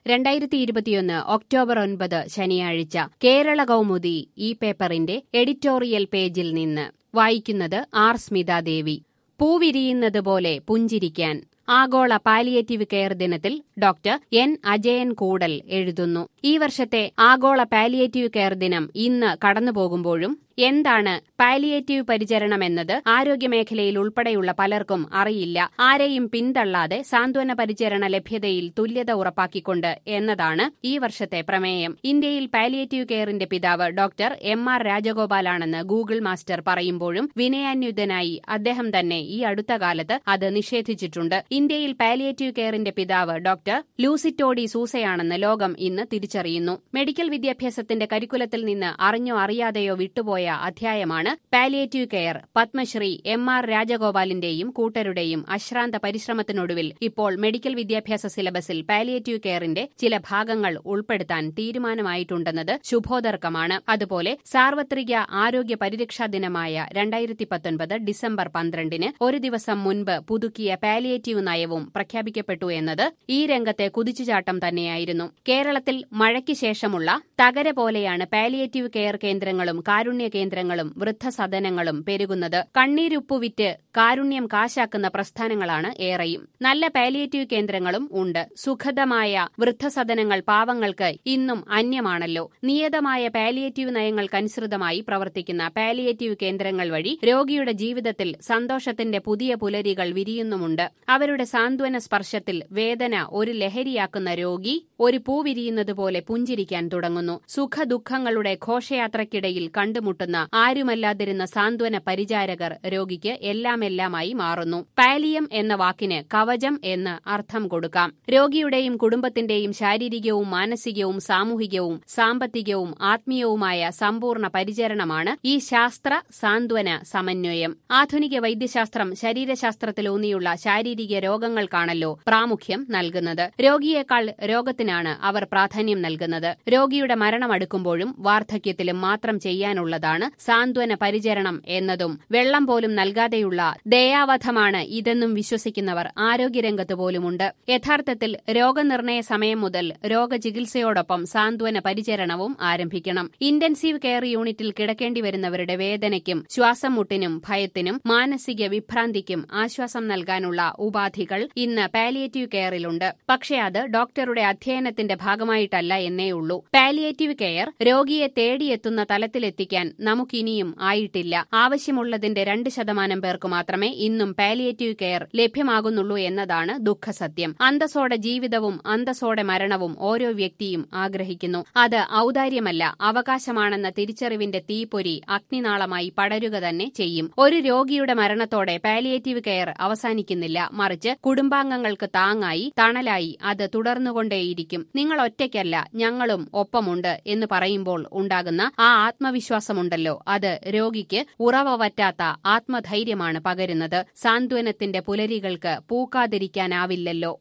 രണ്ടായിരത്തി ഇരുപത്തിയൊന്ന് ഒക്ടോബർ ഒൻപത് ശനിയാഴ്ച കേരള കൗമുദി ഈ പേപ്പറിന്റെ എഡിറ്റോറിയൽ പേജിൽ നിന്ന് വായിക്കുന്നത് ആർ സ്മിതാദേവി പൂവിരിയുന്നത് പോലെ പുഞ്ചിരിക്കാൻ ആഗോള പാലിയേറ്റീവ് കെയർ ദിനത്തിൽ ഡോക്ടർ എൻ അജയൻ കൂടൽ എഴുതുന്നു ഈ വർഷത്തെ ആഗോള പാലിയേറ്റീവ് കെയർ ദിനം ഇന്ന് കടന്നുപോകുമ്പോഴും എന്താണ് പാലിയേറ്റീവ് പരിചരണം എന്നത് ആരോഗ്യമേഖലയിൽ ഉൾപ്പെടെയുള്ള പലർക്കും അറിയില്ല ആരെയും പിന്തള്ളാതെ സാന്ത്വന പരിചരണ ലഭ്യതയിൽ തുല്യത ഉറപ്പാക്കിക്കൊണ്ട് എന്നതാണ് ഈ വർഷത്തെ പ്രമേയം ഇന്ത്യയിൽ പാലിയേറ്റീവ് കെയറിന്റെ പിതാവ് ഡോക്ടർ എം ആർ രാജഗോപാലാണെന്ന് ഗൂഗിൾ മാസ്റ്റർ പറയുമ്പോഴും വിനയാന്യുതനായി അദ്ദേഹം തന്നെ ഈ അടുത്ത കാലത്ത് അത് നിഷേധിച്ചിട്ടുണ്ട് ഇന്ത്യയിൽ പാലിയേറ്റീവ് കെയറിന്റെ പിതാവ് ഡോക്ടർ ലൂസിറ്റോഡി സൂസയാണെന്ന് ലോകം ഇന്ന് തിരിച്ചറിയുന്നു മെഡിക്കൽ വിദ്യാഭ്യാസത്തിന്റെ കരിക്കുലത്തിൽ നിന്ന് അറിഞ്ഞോ അറിയാതെയോ വിട്ടുപോയ അധ്യായമാണ് palliative care Padmashri M R രാജഗോപാലിന്റെയും കൂട്ടരുടെയും അശ്രാന്ത പരിശ്രമത്തിനൊടുവിൽ ഇപ്പോൾ മെഡിക്കൽ വിദ്യാഭ്യാസ സിലബസിൽ പാലിയേറ്റീവ് കെയറിന്റെ ചില ഭാഗങ്ങൾ ഉൾപ്പെടുത്താൻ തീരുമാനമായിട്ടുണ്ടെന്നത് ശുഭോദർക്കമാണ് അതുപോലെ സാർവത്രിക ആരോഗ്യ പരിരക്ഷാ ദിനമായ രണ്ടായിരത്തി പത്തൊൻപത് ഡിസംബർ പന്ത്രണ്ടിന് ഒരു ദിവസം മുൻപ് പുതുക്കിയ പാലിയേറ്റീവ് നയവും പ്രഖ്യാപിക്കപ്പെട്ടു എന്നത് ഈ രംഗത്തെ കുതിച്ചുചാട്ടം തന്നെയായിരുന്നു കേരളത്തിൽ മഴയ്ക്ക് ശേഷമുള്ള തകര പോലെയാണ് പാലിയേറ്റീവ് കെയർ കേന്ദ്രങ്ങളും കാരുണ്യ കേന്ദ്രങ്ങളും വൃദ്ധസദനങ്ങളും പെരുകുന്നത് കണ്ണീരുപ്പുവിറ്റ് കാരുണ്യം കാശാക്കുന്ന പ്രസ്ഥാനങ്ങളാണ് ഏറെയും നല്ല പാലിയേറ്റീവ് കേന്ദ്രങ്ങളും ഉണ്ട് സുഖദമായ വൃദ്ധസദനങ്ങൾ പാവങ്ങൾക്ക് ഇന്നും അന്യമാണല്ലോ നിയതമായ പാലിയേറ്റീവ് നയങ്ങൾക്കനുസൃതമായി പ്രവർത്തിക്കുന്ന പാലിയേറ്റീവ് കേന്ദ്രങ്ങൾ വഴി രോഗിയുടെ ജീവിതത്തിൽ സന്തോഷത്തിന്റെ പുതിയ പുലരികൾ വിരിയുന്നുമുണ്ട് അവരുടെ സാന്ത്വന സ്പർശത്തിൽ വേദന ഒരു ലഹരിയാക്കുന്ന രോഗി ഒരു പൂ വിരിയുന്നതുപോലെ പുഞ്ചിരിക്കാൻ തുടങ്ങുന്നു സുഖദുഃഖങ്ങളുടെ ഘോഷയാത്രയ്ക്കിടയിൽ കണ്ടുമുട്ടുന്ന ആരുമല്ലാതിരുന്ന സാന്ത്വന പരിചാരകർ രോഗിക്ക് എല്ലാമെല്ലാമായി മാറുന്നു പാലിയം എന്ന വാക്കിന് കവചം എന്ന് അർത്ഥം കൊടുക്കാം രോഗിയുടെയും കുടുംബത്തിന്റെയും ശാരീരികവും മാനസികവും സാമൂഹികവും സാമ്പത്തികവും ആത്മീയവുമായ സമ്പൂർണ്ണ പരിചരണമാണ് ഈ ശാസ്ത്ര സാന്ത്വന സമന്വയം ആധുനിക വൈദ്യശാസ്ത്രം ശരീരശാസ്ത്രത്തിലൂന്നിയുള്ള ശാരീരിക രോഗങ്ങൾക്കാണല്ലോ പ്രാമുഖ്യം നൽകുന്നത് രോഗിയേക്കാൾ രോഗത്തിനാണ് അവർ പ്രാധാന്യം നൽകുന്നത് രോഗിയുടെ മരണം അടുക്കുമ്പോഴും വാർദ്ധക്യത്തിലും മാത്രം ചെയ്യാനുള്ളതാണ് സാന്ത്വന പരിചരണം എന്നതും വെള്ളം പോലും നൽകാതെയുള്ള ദയാവധമാണ് ഇതെന്നും വിശ്വസിക്കുന്നവർ ആരോഗ്യരംഗത്ത് പോലുമുണ്ട് യഥാർത്ഥത്തിൽ രോഗനിർണയ സമയം മുതൽ രോഗചികിത്സയോടൊപ്പം സാന്ത്വന പരിചരണവും ആരംഭിക്കണം ഇന്റൻസീവ് കെയർ യൂണിറ്റിൽ കിടക്കേണ്ടി വരുന്നവരുടെ വേദനയ്ക്കും ശ്വാസം മുട്ടിനും ഭയത്തിനും മാനസിക വിഭ്രാന്തിക്കും ആശ്വാസം നൽകാനുള്ള ഉപാധികൾ ഇന്ന് പാലിയേറ്റീവ് കെയറിലുണ്ട് പക്ഷേ അത് ഡോക്ടറുടെ അധ്യയനത്തിന്റെ ഭാഗമായിട്ടല്ല എന്നേയുള്ളൂ പാലിയേറ്റീവ് കെയർ രോഗിയെ തേടിയെത്തുന്ന തലത്തിലെത്തിക്കാൻ നമുക്കിനിയും ആയിട്ടില്ല ആവശ്യമുള്ളതിന്റെ രണ്ട് ശതമാനം പേർക്ക് മാത്രമേ ഇന്നും പാലിയേറ്റീവ് കെയർ ലഭ്യമാകുന്നുള്ളൂ എന്നതാണ് ദുഃഖസത്യം അന്തസ്സോടെ ജീവിതവും അന്തസ്സോടെ മരണവും ഓരോ വ്യക്തിയും ആഗ്രഹിക്കുന്നു അത് ഔദാര്യമല്ല അവകാശമാണെന്ന തിരിച്ചറിവിന്റെ തീപ്പൊരി അഗ്നിനാളമായി പടരുക തന്നെ ചെയ്യും ഒരു രോഗിയുടെ മരണത്തോടെ പാലിയേറ്റീവ് കെയർ അവസാനിക്കുന്നില്ല മറിച്ച് കുടുംബാംഗങ്ങൾക്ക് താങ്ങായി തണലായി അത് തുടർന്നുകൊണ്ടേയിരിക്കും നിങ്ങൾ ഒറ്റയ്ക്കല്ല ഞങ്ങളും ഒപ്പമുണ്ട് എന്ന് പറയുമ്പോൾ ഉണ്ടാകുന്ന ആ ആത്മവിശ്വാസമുണ്ടല്ലോ അത് രോഗിക്ക് ഉറവ വറ്റാത്ത ആത്മധൈര്യമാണ് പകരുന്നത് സാന്ത്വനത്തിന്റെ പുലരികൾക്ക് പൂക്കാതിരിക്കാനാവില്ലല്ലോ